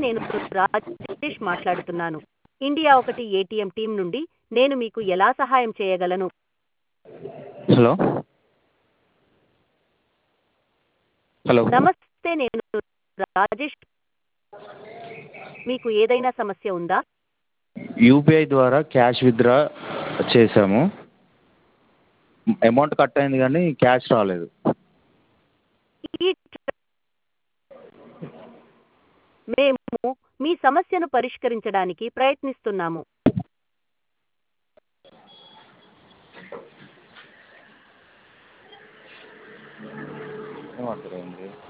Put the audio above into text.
నేను రాజేష్ మాట్లాడుతున్నాను ఇండియా ఒకటి ఏటీఎం టీం నుండి నేను మీకు ఎలా సహాయం చేయగలను హలో హలో నమస్తే నేను రాజేష్ మీకు ఏదైనా సమస్య ఉందా యూపీఐ ద్వారా క్యాష్ విత్డ్రా చేసాము అమౌంట్ కట్ అయింది కానీ క్యాష్ రాలేదు ఈ మేము మీ సమస్యను పరిష్కరించడానికి ప్రయత్నిస్తున్నాము ఏమంటారు